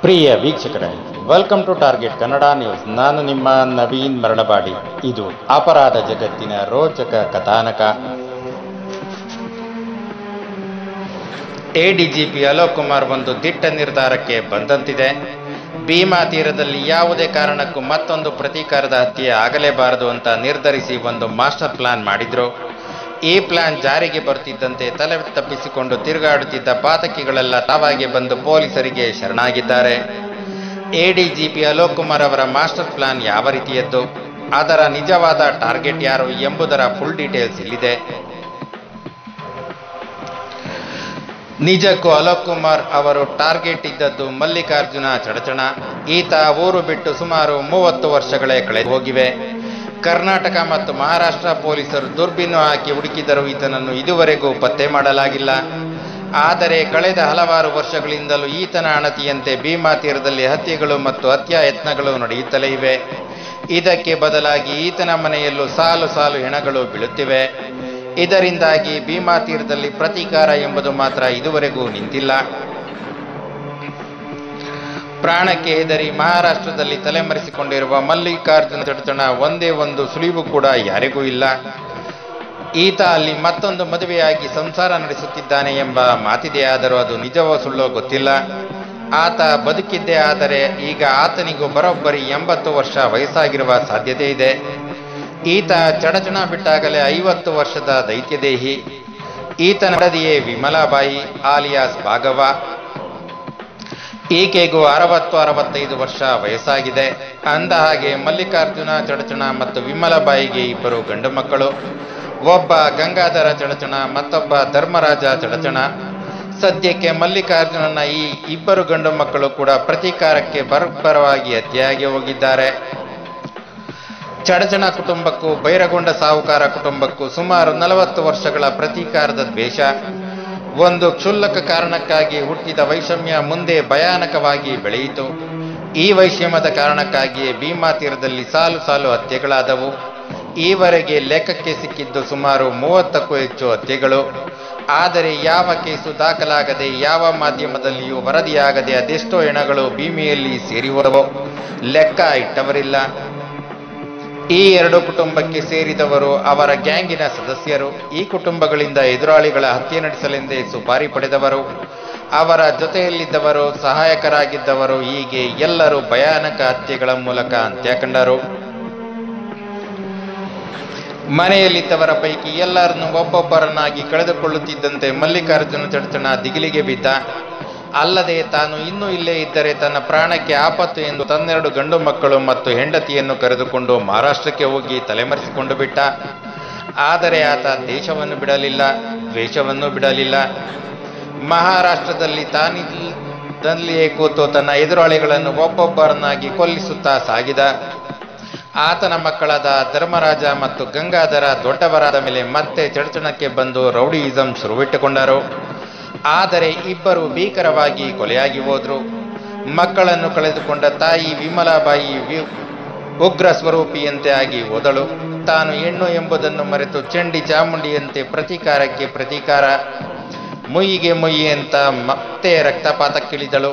ಪ್ರಿಯ ವೀಕ್ಷಕರೇ welcome to target Kannada news ನಾನು ನಿಮ್ಮ ನವೀನ್ ಮರಳಬಾಡಿ ಇದು ಅಪರಾಧ ಜಗತ್ತಿನ ರೋಚಕ ಕಥಾನಕ ಎಡಿಜಿಪಿ ಅಲೋಕ್ ಕುಮಾರ್ ಒಂದು ದಿಟ್ಟ ನಿರ್ಧಾರಕ್ಕೆ ಬಂದಂತಿದೆ ಭೀಮಾ ತೀರದಲ್ಲಿ ಯಾವುದೇ ಕಾರಣಕ್ಕೂ ಮತ್ತೊಂದು ಪ್ರತೀಕಾರದ ಹತ್ಯೆ ಆಗಲೇಬಾರದು ಅಂತ ನಿರ್ಧರಿಸಿ ಒಂದು ಮಾಸ್ಟರ್ ಪ್ಲಾನ್ ಮಾಡಿದ್ರು ಈ ಪ್ಲಾನ್ ಜಾರಿಗೆ ಬರುತ್ತಿದ್ದಂತೆ ತಲೆ ತಪ್ಪಿಸಿಕೊಂಡು ತಿರುಗಾಡುತ್ತಿದ್ದ ಪಾತಕಿಗಳೆಲ್ಲ ತಾವಾಗೆ ಬಂದು ಪೊಲೀಸರಿಗೆ ಶರಣಾಗಿದ್ದಾರೆ ಎಡಿಜಿಪಿ ಅಲೋಕ್ ಕುಮಾರ್ ಅವರ ಮಾಸ್ಟರ್ ಪ್ಲಾನ್ ಯಾವ ರೀತಿಯದ್ದು ಅದರ ನಿಜವಾದ ಟಾರ್ಗೆಟ್ ಯಾರು ಎಂಬುದರ ಫುಲ್ ಡೀಟೇಲ್ಸ್ ಇಲ್ಲಿದೆ ನಿಜಕ್ಕೂ ಅಲೋಕ್ ಕುಮಾರ್ ಅವರು ಟಾರ್ಗೆಟ್ ಇದ್ದದ್ದು ಮಲ್ಲಿಕಾರ್ಜುನ ಚಡಚಣ ಈತ ಊರು ಬಿಟ್ಟು ಸುಮಾರು ಮೂವತ್ತು ವರ್ಷಗಳೇ ಕಳೆದು ಹೋಗಿವೆ ಕರ್ನಾಟಕ ಮತ್ತು ಮಹಾರಾಷ್ಟ್ರ ಪೊಲೀಸರು ದುರ್ಬಿನ್ನು ಹಾಕಿ ಹುಡುಕಿದರೂ ಈತನನ್ನು ಇದುವರೆಗೂ ಪತ್ತೆ ಮಾಡಲಾಗಿಲ್ಲ ಆದರೆ ಕಳೆದ ಹಲವಾರು ವರ್ಷಗಳಿಂದಲೂ ಈತನ ಅಣತಿಯಂತೆ ಭೀಮಾ ತೀರದಲ್ಲಿ ಹತ್ಯೆಗಳು ಮತ್ತು ಹತ್ಯಾಯತ್ನಗಳು ನಡೆಯುತ್ತಲೇ ಇವೆ ಇದಕ್ಕೆ ಬದಲಾಗಿ ಈತನ ಮನೆಯಲ್ಲೂ ಸಾಲು ಸಾಲು ಹೆಣಗಳು ಬೀಳುತ್ತಿವೆ ಇದರಿಂದಾಗಿ ಭೀಮಾ ತೀರದಲ್ಲಿ ಪ್ರತೀಕಾರ ಎಂಬುದು ಮಾತ್ರ ಇದುವರೆಗೂ ನಿಂತಿಲ್ಲ ಪ್ರಾಣಕ್ಕೆ ಹೆದರಿ ಮಹಾರಾಷ್ಟ್ರದಲ್ಲಿ ತಲೆಮರೆಸಿಕೊಂಡಿರುವ ಮಲ್ಲಿಕಾರ್ಜುನ ಚಡಚಣ ಒಂದೇ ಒಂದು ಸುಳಿವು ಕೂಡ ಯಾರಿಗೂ ಇಲ್ಲ ಈತ ಅಲ್ಲಿ ಮತ್ತೊಂದು ಮದುವೆಯಾಗಿ ಸಂಸಾರ ನಡೆಸುತ್ತಿದ್ದಾನೆ ಎಂಬ ಮಾತಿದೆಯಾದರೂ ಅದು ನಿಜವೋ ಸುಳ್ಳೋ ಗೊತ್ತಿಲ್ಲ ಆತ ಬದುಕಿದ್ದೇ ಆದರೆ ಈಗ ಆತನಿಗೂ ಬರೋಬ್ಬರಿ ಎಂಬತ್ತು ವರ್ಷ ವಯಸ್ಸಾಗಿರುವ ಸಾಧ್ಯತೆ ಇದೆ ಈತ ಚಡಚಣ ಬಿಟ್ಟಾಗಲೇ ಐವತ್ತು ವರ್ಷದ ದೈತ್ಯದೇಹಿ ಈತನ ನಡದಿಯೇ ವಿಮಲಾಬಾಯಿ ಆಲಿಯಾಸ್ ಭಾಗವ ಈಕೆಗೂ ಅರವತ್ತು ಅರವತ್ತೈದು ವರ್ಷ ವಯಸ್ಸಾಗಿದೆ ಅಂದ ಹಾಗೆ ಮಲ್ಲಿಕಾರ್ಜುನ ಚಡಚಣ ಮತ್ತು ವಿಮಲಬಾಯಿಗೆ ಇಬ್ಬರು ಗಂಡು ಮಕ್ಕಳು ಒಬ್ಬ ಗಂಗಾಧರ ಚಡಚಣ ಮತ್ತೊಬ್ಬ ಧರ್ಮರಾಜ ಚಡಚಣ ಸದ್ಯಕ್ಕೆ ಮಲ್ಲಿಕಾರ್ಜುನನ ಈ ಇಬ್ಬರು ಗಂಡು ಮಕ್ಕಳು ಕೂಡ ಪ್ರತೀಕಾರಕ್ಕೆ ಬರಬರವಾಗಿ ಹತ್ಯೆಯಾಗಿ ಹೋಗಿದ್ದಾರೆ ಚಡಚಣ ಕುಟುಂಬಕ್ಕೂ ಬೈರಗೊಂಡ ಸಾಹುಕಾರ ಕುಟುಂಬಕ್ಕೂ ಸುಮಾರು ನಲವತ್ತು ವರ್ಷಗಳ ಪ್ರತೀಕಾರದ ದ್ವೇಷ ಒಂದು ಕ್ಷುಲ್ಲಕ ಕಾರಣಕ್ಕಾಗಿ ಹುಟ್ಟಿದ ವೈಷಮ್ಯ ಮುಂದೆ ಭಯಾನಕವಾಗಿ ಬೆಳೆಯಿತು ಈ ವೈಷಮ್ಯದ ಕಾರಣಕ್ಕಾಗಿಯೇ ಭೀಮಾ ತೀರದಲ್ಲಿ ಸಾಲು ಸಾಲು ಹತ್ಯೆಗಳಾದವು ಈವರೆಗೆ ಲೆಕ್ಕಕ್ಕೆ ಸಿಕ್ಕಿದ್ದು ಸುಮಾರು ಮೂವತ್ತಕ್ಕೂ ಹೆಚ್ಚು ಹತ್ಯೆಗಳು ಆದರೆ ಯಾವ ಕೇಸು ದಾಖಲಾಗದೆ ಯಾವ ಮಾಧ್ಯಮದಲ್ಲಿಯೂ ವರದಿಯಾಗದೆ ಅದೆಷ್ಟೋ ಹೆಣಗಳು ಭೀಮಿಯಲ್ಲಿ ಸೇರಿ ಹೋದವು ಲೆಕ್ಕ ಇಟ್ಟವರಿಲ್ಲ ಈ ಎರಡು ಕುಟುಂಬಕ್ಕೆ ಸೇರಿದವರು ಅವರ ಗ್ಯಾಂಗಿನ ಸದಸ್ಯರು ಈ ಕುಟುಂಬಗಳಿಂದ ಎದುರಾಳಿಗಳ ಹತ್ಯೆ ನಡೆಸಲೆಂದೇ ಸುಪಾರಿ ಪಡೆದವರು ಅವರ ಜೊತೆಯಲ್ಲಿದ್ದವರು ಸಹಾಯಕರಾಗಿದ್ದವರು ಹೀಗೆ ಎಲ್ಲರೂ ಭಯಾನಕ ಹತ್ಯೆಗಳ ಮೂಲಕ ಅಂತ್ಯ ಕಂಡರು ಮನೆಯಲ್ಲಿದ್ದವರ ಪೈಕಿ ಎಲ್ಲರನ್ನು ಒಬ್ಬೊಬ್ಬರನ್ನಾಗಿ ಕಳೆದುಕೊಳ್ಳುತ್ತಿದ್ದಂತೆ ಮಲ್ಲಿಕಾರ್ಜುನ ಚಡಚಣ ದಿಗಿಲಿಗೆ ಬಿದ್ದ ಅಲ್ಲದೆ ತಾನು ಇನ್ನೂ ಇಲ್ಲೇ ಇದ್ದರೆ ತನ್ನ ಪ್ರಾಣಕ್ಕೆ ಆಪತ್ತು ಎಂದು ತನ್ನೆರಡು ಗಂಡು ಮಕ್ಕಳು ಮತ್ತು ಹೆಂಡತಿಯನ್ನು ಕರೆದುಕೊಂಡು ಮಹಾರಾಷ್ಟ್ರಕ್ಕೆ ಹೋಗಿ ತಲೆಮರೆಸಿಕೊಂಡು ಬಿಟ್ಟ ಆದರೆ ಆತ ದೇಶವನ್ನು ಬಿಡಲಿಲ್ಲ ದ್ವೇಷವನ್ನು ಬಿಡಲಿಲ್ಲ ಮಹಾರಾಷ್ಟ್ರದಲ್ಲಿ ತಾನಿದ್ದಲ್ಲಿಯೇ ಕೂತು ತನ್ನ ಎದುರಾಳಿಗಳನ್ನು ಒಬ್ಬೊಬ್ಬರನ್ನಾಗಿ ಕೊಲ್ಲಿಸುತ್ತಾ ಸಾಗಿದ ಆತನ ಮಕ್ಕಳಾದ ಧರ್ಮರಾಜ ಮತ್ತು ಗಂಗಾಧರ ದೊಡ್ಡವರಾದ ಮೇಲೆ ಮತ್ತೆ ಚಡಚಣಕ್ಕೆ ಬಂದು ರೌಡಿಯಿಸಂ ಶುರುವಿಟ್ಟುಕೊಂಡರು ಆದರೆ ಇಬ್ಬರು ಭೀಕರವಾಗಿ ಕೊಲೆಯಾಗಿ ಹೋದ್ರು ಮಕ್ಕಳನ್ನು ಕಳೆದುಕೊಂಡ ತಾಯಿ ವಿಮಲಾಬಾಯಿ ವಿ- ಉಗ್ರ ಸ್ವರೂಪಿಯಂತೆ ಆಗಿ ಹೋದಳು ತಾನು ಹೆಣ್ಣು ಎಂಬುದನ್ನು ಮರೆತು ಚಂಡಿ ಚಾಮುಂಡಿಯಂತೆ ಪ್ರತೀಕಾರಕ್ಕೆ ಪ್ರತೀಕಾರ ಮುಯ್ಯಿಗೆ ಮುಯ್ಯಿ ಅಂತ ಮತ್ತೆ ರಕ್ತಪಾತಕ್ಕಿಳಿದಳು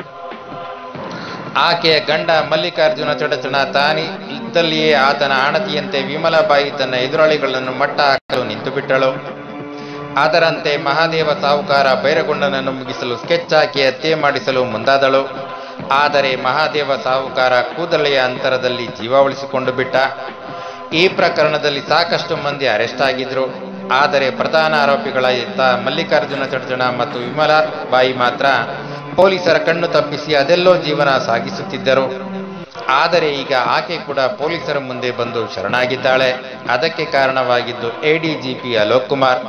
ಆಕೆಯ ಗಂಡ ಮಲ್ಲಿಕಾರ್ಜುನ ಚಡಚಣ ತಾನಿ ಇದ್ದಲ್ಲಿಯೇ ಆತನ ಆಣತಿಯಂತೆ ವಿಮಲಾಬಾಯಿ ತನ್ನ ಎದುರಾಳಿಗಳನ್ನು ಮಟ್ಟ ಹಾಕಲು ನಿಂತು ಬಿಟ್ಟಳು ಅದರಂತೆ ಮಹಾದೇವ ಸಾಹುಕಾರ ಬೈರಗೊಂಡನನ್ನು ಮುಗಿಸಲು ಸ್ಕೆಚ್ ಹಾಕಿ ಹತ್ಯೆ ಮಾಡಿಸಲು ಮುಂದಾದಳು ಆದರೆ ಮಹಾದೇವ ಸಾಹುಕಾರ ಕೂದಲೆಯ ಅಂತರದಲ್ಲಿ ಜೀವ ಉಳಿಸಿಕೊಂಡು ಬಿಟ್ಟ ಈ ಪ್ರಕರಣದಲ್ಲಿ ಸಾಕಷ್ಟು ಮಂದಿ ಅರೆಸ್ಟ್ ಆಗಿದ್ರು ಆದರೆ ಪ್ರಧಾನ ಆರೋಪಿಗಳಾದ ಮಲ್ಲಿಕಾರ್ಜುನ ಚಡಚಣ ಮತ್ತು ವಿಮಲಾಬಾಯಿ ಮಾತ್ರ ಪೊಲೀಸರ ಕಣ್ಣು ತಪ್ಪಿಸಿ ಅದೆಲ್ಲೋ ಜೀವನ ಸಾಗಿಸುತ್ತಿದ್ದರು ಆದರೆ ಈಗ ಆಕೆ ಕೂಡ ಪೊಲೀಸರ ಮುಂದೆ ಬಂದು ಶರಣಾಗಿದ್ದಾಳೆ ಅದಕ್ಕೆ ಕಾರಣವಾಗಿದ್ದು ಎಡಿಜಿಪಿ ಅಲೋಕ್ ಕುಮಾರ್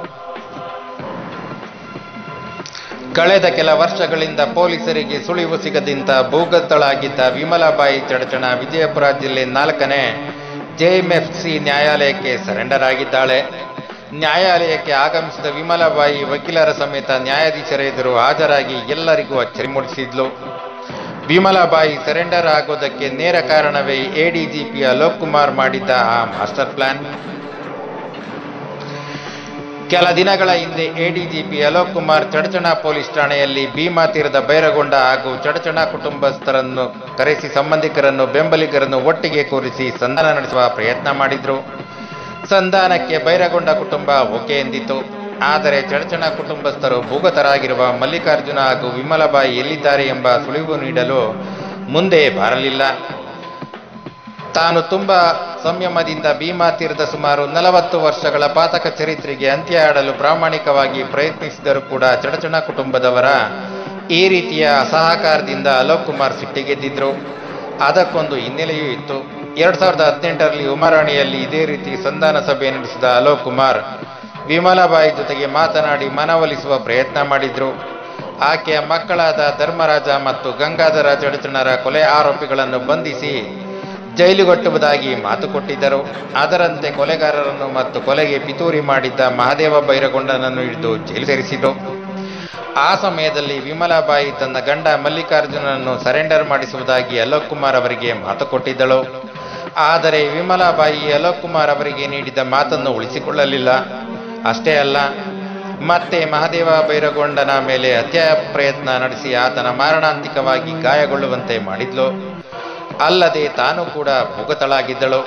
ಕಳೆದ ಕೆಲ ವರ್ಷಗಳಿಂದ ಪೊಲೀಸರಿಗೆ ಸುಳಿವು ಸಿಗದಿಂತ ಭೂಗತಳಾಗಿದ್ದ ವಿಮಲಾಬಾಯಿ ಚಡಚಣ ವಿಜಯಪುರ ಜಿಲ್ಲೆ ನಾಲ್ಕನೇ ಜೆಎಂಎಫ್ಸಿ ನ್ಯಾಯಾಲಯಕ್ಕೆ ಸರೆಂಡರ್ ಆಗಿದ್ದಾಳೆ ನ್ಯಾಯಾಲಯಕ್ಕೆ ಆಗಮಿಸಿದ ವಿಮಲಾಬಾಯಿ ವಕೀಲರ ಸಮೇತ ನ್ಯಾಯಾಧೀಶರ ಎದುರು ಹಾಜರಾಗಿ ಎಲ್ಲರಿಗೂ ಅಚ್ಚರಿ ಮೂಡಿಸಿದ್ಲು ವಿಮಲಾಬಾಯಿ ಸರೆಂಡರ್ ಆಗೋದಕ್ಕೆ ನೇರ ಕಾರಣವೇ ಎಡಿಜಿಪಿ ಅಲೋಕ್ ಕುಮಾರ್ ಮಾಡಿದ್ದ ಆ ಮಾಸ್ಟರ್ ಪ್ಲಾನ್ ಕೆಲ ದಿನಗಳ ಹಿಂದೆ ಎಡಿಜಿಪಿ ಅಲೋಕ್ ಕುಮಾರ್ ಚಡಚಣ ಪೊಲೀಸ್ ಠಾಣೆಯಲ್ಲಿ ಭೀಮಾ ತೀರದ ಬೈರಗೊಂಡ ಹಾಗೂ ಚಡಚಣ ಕುಟುಂಬಸ್ಥರನ್ನು ಕರೆಸಿ ಸಂಬಂಧಿಕರನ್ನು ಬೆಂಬಲಿಗರನ್ನು ಒಟ್ಟಿಗೆ ಕೂರಿಸಿ ಸಂಧಾನ ನಡೆಸುವ ಪ್ರಯತ್ನ ಮಾಡಿದ್ರು ಸಂಧಾನಕ್ಕೆ ಬೈರಗೊಂಡ ಕುಟುಂಬ ಓಕೆ ಎಂದಿತು ಆದರೆ ಚಡಚಣ ಕುಟುಂಬಸ್ಥರು ಭೂಗತರಾಗಿರುವ ಮಲ್ಲಿಕಾರ್ಜುನ ಹಾಗೂ ವಿಮಲಬಾಯಿ ಎಲ್ಲಿದ್ದಾರೆ ಎಂಬ ಸುಳಿವು ನೀಡಲು ಮುಂದೆ ಬರಲಿಲ್ಲ ತಾನು ತುಂಬಾ ಸಂಯಮದಿಂದ ಭೀಮಾ ತೀರದ ಸುಮಾರು ನಲವತ್ತು ವರ್ಷಗಳ ಪಾತಕ ಚರಿತ್ರೆಗೆ ಅಂತ್ಯ ಆಡಲು ಪ್ರಾಮಾಣಿಕವಾಗಿ ಪ್ರಯತ್ನಿಸಿದರೂ ಕೂಡ ಚಡಚಣ ಕುಟುಂಬದವರ ಈ ರೀತಿಯ ಅಸಹಕಾರದಿಂದ ಅಲೋಕ್ ಕುಮಾರ್ ಸಿಟ್ಟಿಗೆದ್ದಿದ್ರು ಅದಕ್ಕೊಂದು ಹಿನ್ನೆಲೆಯೂ ಇತ್ತು ಎರಡ್ ಸಾವಿರದ ಹದಿನೆಂಟರಲ್ಲಿ ಉಮರಾಣಿಯಲ್ಲಿ ಇದೇ ರೀತಿ ಸಂಧಾನ ಸಭೆ ನಡೆಸಿದ ಅಲೋಕ್ ಕುಮಾರ್ ವಿಮಲಾಬಾಯಿ ಜೊತೆಗೆ ಮಾತನಾಡಿ ಮನವೊಲಿಸುವ ಪ್ರಯತ್ನ ಮಾಡಿದ್ರು ಆಕೆಯ ಮಕ್ಕಳಾದ ಧರ್ಮರಾಜ ಮತ್ತು ಗಂಗಾಧರ ಚಡಚಣರ ಕೊಲೆ ಆರೋಪಿಗಳನ್ನು ಬಂಧಿಸಿ ಜೈಲುಗಟ್ಟುವುದಾಗಿ ಮಾತು ಕೊಟ್ಟಿದ್ದರು ಅದರಂತೆ ಕೊಲೆಗಾರರನ್ನು ಮತ್ತು ಕೊಲೆಗೆ ಪಿತೂರಿ ಮಾಡಿದ್ದ ಮಹಾದೇವ ಬೈರಗೊಂಡನನ್ನು ಹಿಡಿದು ಜೈಲು ಸೇರಿಸಿದರು ಆ ಸಮಯದಲ್ಲಿ ವಿಮಲಾಬಾಯಿ ತನ್ನ ಗಂಡ ಮಲ್ಲಿಕಾರ್ಜುನನನ್ನು ಸರೆಂಡರ್ ಮಾಡಿಸುವುದಾಗಿ ಅಲೋಕ್ ಕುಮಾರ್ ಅವರಿಗೆ ಮಾತು ಕೊಟ್ಟಿದ್ದಳು ಆದರೆ ವಿಮಲಾಬಾಯಿ ಅಲೋಕ್ ಕುಮಾರ್ ಅವರಿಗೆ ನೀಡಿದ ಮಾತನ್ನು ಉಳಿಸಿಕೊಳ್ಳಲಿಲ್ಲ ಅಷ್ಟೇ ಅಲ್ಲ ಮತ್ತೆ ಮಹಾದೇವ ಬೈರಗೊಂಡನ ಮೇಲೆ ಹತ್ಯೆ ಪ್ರಯತ್ನ ನಡೆಸಿ ಆತನ ಮಾರಣಾಂತಿಕವಾಗಿ ಗಾಯಗೊಳ್ಳುವಂತೆ ಮಾಡಿದ್ಲು ಅಲ್ಲದೆ ತಾನು ಕೂಡ ಭೂಗತಳಾಗಿದ್ದಳು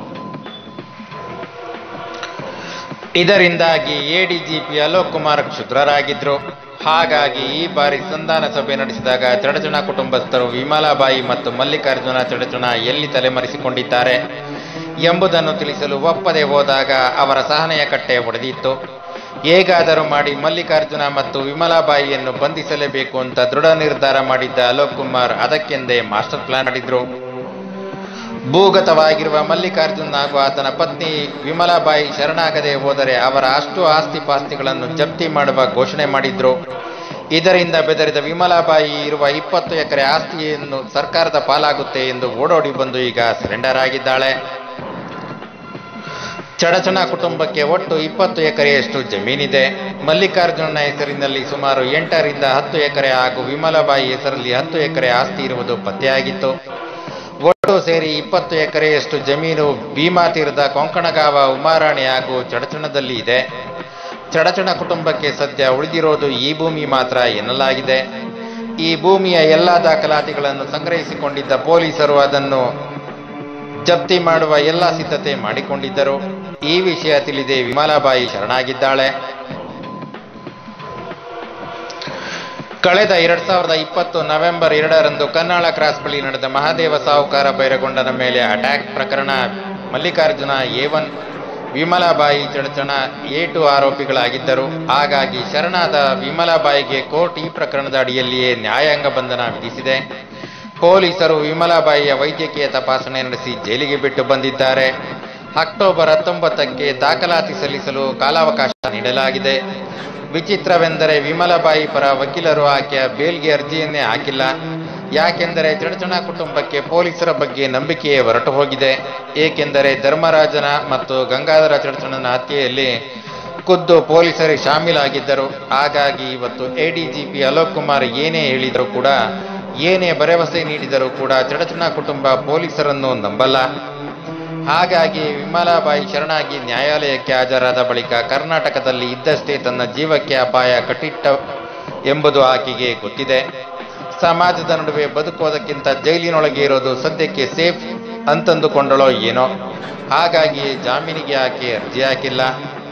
ಇದರಿಂದಾಗಿ ಎಡಿಜಿಪಿ ಅಲೋಕ್ ಕುಮಾರ್ ಕ್ಷುದ್ರರಾಗಿದ್ರು ಹಾಗಾಗಿ ಈ ಬಾರಿ ಸಂಧಾನ ಸಭೆ ನಡೆಸಿದಾಗ ಚಡಚಣ ಕುಟುಂಬಸ್ಥರು ವಿಮಲಾಬಾಯಿ ಮತ್ತು ಮಲ್ಲಿಕಾರ್ಜುನ ಚಡಚಣ ಎಲ್ಲಿ ತಲೆಮರೆಸಿಕೊಂಡಿದ್ದಾರೆ ಎಂಬುದನ್ನು ತಿಳಿಸಲು ಒಪ್ಪದೆ ಹೋದಾಗ ಅವರ ಸಹನೆಯ ಕಟ್ಟೆ ಒಡೆದಿತ್ತು ಹೇಗಾದರೂ ಮಾಡಿ ಮಲ್ಲಿಕಾರ್ಜುನ ಮತ್ತು ವಿಮಲಾಬಾಯಿಯನ್ನು ಬಂಧಿಸಲೇಬೇಕು ಅಂತ ದೃಢ ನಿರ್ಧಾರ ಮಾಡಿದ್ದ ಅಲೋಕ್ ಕುಮಾರ್ ಅದಕ್ಕೆಂದೇ ಮಾಸ್ಟರ್ ಪ್ಲಾನ್ ಮಾಡಿದ್ರು ಭೂಗತವಾಗಿರುವ ಮಲ್ಲಿಕಾರ್ಜುನ್ ಹಾಗೂ ಆತನ ಪತ್ನಿ ವಿಮಲಾಬಾಯಿ ಶರಣಾಗದೆ ಹೋದರೆ ಅವರ ಅಷ್ಟು ಆಸ್ತಿ ಪಾಸ್ತಿಗಳನ್ನು ಜಪ್ತಿ ಮಾಡುವ ಘೋಷಣೆ ಮಾಡಿದ್ರು ಇದರಿಂದ ಬೆದರಿದ ವಿಮಲಾಬಾಯಿ ಇರುವ ಇಪ್ಪತ್ತು ಎಕರೆ ಆಸ್ತಿಯನ್ನು ಸರ್ಕಾರದ ಪಾಲಾಗುತ್ತೆ ಎಂದು ಓಡೋಡಿ ಬಂದು ಈಗ ಸರೆಂಡರ್ ಆಗಿದ್ದಾಳೆ ಚಡಚಣ ಕುಟುಂಬಕ್ಕೆ ಒಟ್ಟು ಇಪ್ಪತ್ತು ಎಕರೆಯಷ್ಟು ಜಮೀನಿದೆ ಮಲ್ಲಿಕಾರ್ಜುನನ ಹೆಸರಿನಲ್ಲಿ ಸುಮಾರು ಎಂಟರಿಂದ ಹತ್ತು ಎಕರೆ ಹಾಗೂ ವಿಮಲಾಬಾಯಿ ಹೆಸರಲ್ಲಿ ಹತ್ತು ಎಕರೆ ಆಸ್ತಿ ಇರುವುದು ಪತ್ತೆಯಾಗಿತ್ತು ಒಟ್ಟು ಸೇರಿ ಇಪ್ಪತ್ತು ಎಕರೆಯಷ್ಟು ಜಮೀನು ಭೀಮಾ ತೀರದ ಕೊಂಕಣಗಾವ ಉಮಾರಾಣಿ ಹಾಗೂ ಚಡಚಣದಲ್ಲಿ ಇದೆ ಚಡಚಣ ಕುಟುಂಬಕ್ಕೆ ಸದ್ಯ ಉಳಿದಿರೋದು ಈ ಭೂಮಿ ಮಾತ್ರ ಎನ್ನಲಾಗಿದೆ ಈ ಭೂಮಿಯ ಎಲ್ಲಾ ದಾಖಲಾತಿಗಳನ್ನು ಸಂಗ್ರಹಿಸಿಕೊಂಡಿದ್ದ ಪೊಲೀಸರು ಅದನ್ನು ಜಪ್ತಿ ಮಾಡುವ ಎಲ್ಲ ಸಿದ್ಧತೆ ಮಾಡಿಕೊಂಡಿದ್ದರು ಈ ವಿಷಯ ತಿಳಿದೇ ವಿಮಲಾಬಾಯಿ ಶರಣಾಗಿದ್ದಾಳೆ ಕಳೆದ ಎರಡ್ ಸಾವಿರದ ಇಪ್ಪತ್ತು ನವೆಂಬರ್ ಎರಡರಂದು ಕನ್ನಾಳ ಕ್ರಾಸ್ ಬಳಿ ನಡೆದ ಮಹಾದೇವ ಸಾಹುಕಾರ ಬೈರಗೊಂಡನ ಮೇಲೆ ಅಟ್ಯಾಕ್ ಪ್ರಕರಣ Mallikarjuna A one Vimalabai Chadachan A two ಆರೋಪಿಗಳಾಗಿದ್ದರು ಹಾಗಾಗಿ ಶರಣಾದ ವಿಮಲಾಬಾಯಿಗೆ ಕೋರ್ಟ್ ಈ ಪ್ರಕರಣದ ಅಡಿಯಲ್ಲಿಯೇ ನ್ಯಾಯಾಂಗ ಬಂಧನ ವಿಧಿಸಿದೆ ಪೊಲೀಸರು ವಿಮಲಾಬಾಯಿಯ ವೈದ್ಯಕೀಯ ತಪಾಸಣೆ ನಡೆಸಿ ಜೈಲಿಗೆ ಬಿಟ್ಟು ಬಂದಿದ್ದಾರೆ ಅಕ್ಟೋಬರ್ ಹತ್ತೊಂಬತ್ತಕ್ಕೆ ದಾಖಲಾತಿ ಸಲ್ಲಿಸಲು ಕಾಲಾವಕಾಶ ನೀಡಲಾಗಿದೆ ವಿಚಿತ್ರವೆಂದರೆ ವಿಮಲಾಬಾಯಿ ಪರ ವಕೀಲರು ಆಕೆಯ ಬೇಲ್ಗೆ ಅರ್ಜಿಯನ್ನೇ ಹಾಕಿಲ್ಲ ಯಾಕೆಂದರೆ ಚಡಚಣ ಕುಟುಂಬಕ್ಕೆ ಪೊಲೀಸರ ಬಗ್ಗೆ ನಂಬಿಕೆಯೇ ಹೊರಟು ಹೋಗಿದೆ ಏಕೆಂದರೆ ಧರ್ಮರಾಜನ ಮತ್ತು ಗಂಗಾಧರ ಚಡಚಣನ ಹತ್ಯೆಯಲ್ಲಿ ಖುದ್ದು ಪೊಲೀಸರೇ ಶಾಮೀಲಾಗಿದ್ದರು ಹಾಗಾಗಿ ಇವತ್ತು ಎಡಿಜಿಪಿ ಅಲೋಕ್ ಕುಮಾರ್ ಏನೇ ಹೇಳಿದರೂ ಕೂಡ ಏನೇ ಭರವಸೆ ನೀಡಿದರೂ ಕೂಡ ಚಡಚಣ ಕುಟುಂಬ ಪೊಲೀಸರನ್ನು ನಂಬಲ್ಲ ಹಾಗಾಗಿ ವಿಮಲಾಬಾಯಿ ಶರಣಾಗಿ ನ್ಯಾಯಾಲಯಕ್ಕೆ ಹಾಜರಾದ ಬಳಿಕ ಕರ್ನಾಟಕದಲ್ಲಿ ಇದ್ದಷ್ಟೇ ತನ್ನ ಜೀವಕ್ಕೆ ಅಪಾಯ ಕಟ್ಟಿಟ್ಟ ಎಂಬುದು ಆಕೆಗೆ ಗೊತ್ತಿದೆ ಸಮಾಜದ ನಡುವೆ ಬದುಕೋದಕ್ಕಿಂತ ಜೈಲಿನೊಳಗೆ ಇರೋದು ಸದ್ಯಕ್ಕೆ ಸೇಫ್ ಅಂತಂದುಕೊಂಡಳೋ ಏನೋ ಹಾಗಾಗಿ ಜಾಮೀನಿಗೆ ಆಕೆ ಅರ್ಜಿ ಹಾಕಿಲ್ಲ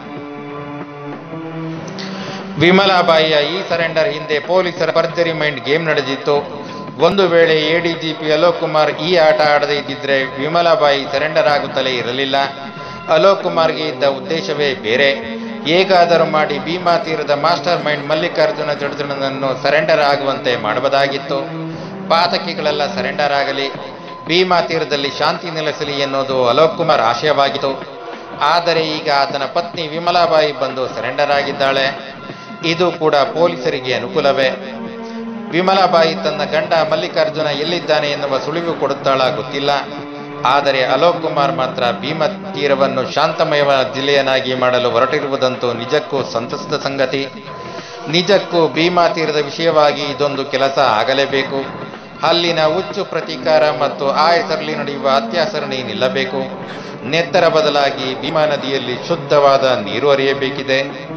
ವಿಮಲಾಬಾಯಿಯ ಈ ಸರೆಂಡರ್ ಹಿಂದೆ ಪೊಲೀಸರ ಭರ್ಜರಿ ಮೈಂಡ್ ಗೇಮ್ ನಡೆದಿತ್ತು ಒಂದು ವೇಳೆ ಎಡಿಜಿಪಿ ಅಲೋಕ್ ಕುಮಾರ್ ಈ ಆಟ ಆಡದೇ ಇದ್ದಿದ್ರೆ ವಿಮಲಾಬಾಯಿ ಸರೆಂಡರ್ ಆಗುತ್ತಲೇ ಇರಲಿಲ್ಲ ಅಲೋಕ್ ಕುಮಾರ್ಗೆ ಇದ್ದ ಉದ್ದೇಶವೇ ಬೇರೆ ಹೇಗಾದರೂ ಮಾಡಿ ಭೀಮಾ ತೀರದ ಮಾಸ್ಟರ್ ಮೈಂಡ್ ಮಲ್ಲಿಕಾರ್ಜುನ ಜಡಜನನ್ನು ಸರೆಂಡರ್ ಆಗುವಂತೆ ಮಾಡಬಹುದಾಗಿತ್ತು ಪಾತಕಿಗಳೆಲ್ಲ ಸರೆಂಡರ್ ಆಗಲಿ ಭೀಮಾ ತೀರದಲ್ಲಿ ಶಾಂತಿ ನೆಲೆಸಲಿ ಎನ್ನುವುದು ಅಲೋಕ್ ಕುಮಾರ್ ಆಶಯವಾಗಿತ್ತು ಆದರೆ ಈಗ ಆತನ ಪತ್ನಿ ವಿಮಲಾಬಾಯಿ ಬಂದು ಸರೆಂಡರ್ ಆಗಿದ್ದಾಳೆ ಇದು ಕೂಡ ಪೊಲೀಸರಿಗೆ ಅನುಕೂಲವೇ ವಿಮಲಾಬಾಯಿ ತನ್ನ ಗಂಡ ಮಲ್ಲಿಕಾರ್ಜುನ ಎಲ್ಲಿದ್ದಾನೆ ಎನ್ನುವ ಸುಳಿವು ಕೊಡುತ್ತಾಳ ಗೊತ್ತಿಲ್ಲ ಆದರೆ ಅಲೋಕ್ ಕುಮಾರ್ ಮಾತ್ರ ಭೀಮ ತೀರವನ್ನು ಶಾಂತಮಯ ಜಿಲ್ಲೆಯನ್ನಾಗಿ ಮಾಡಲು ಹೊರಟಿರುವುದಂತೂ ನಿಜಕ್ಕೂ ಸಂತಸದ ಸಂಗತಿ ನಿಜಕ್ಕೂ ಭೀಮಾ ತೀರದ ವಿಷಯವಾಗಿ ಇದೊಂದು ಕೆಲಸ ಆಗಲೇಬೇಕು ಅಲ್ಲಿನ ಹುಚ್ಚು ಪ್ರತೀಕಾರ ಮತ್ತು ಆ ಹೆಸರಲ್ಲಿ ನಡೆಯುವ ಅತ್ಯಾಚರಣೆ ನಿಲ್ಲಬೇಕು ನೆತ್ತರ ಬದಲಾಗಿ ಭೀಮಾ ನದಿಯಲ್ಲಿ ಶುದ್ಧವಾದ ನೀರು ಹರಿಯಬೇಕಿದೆ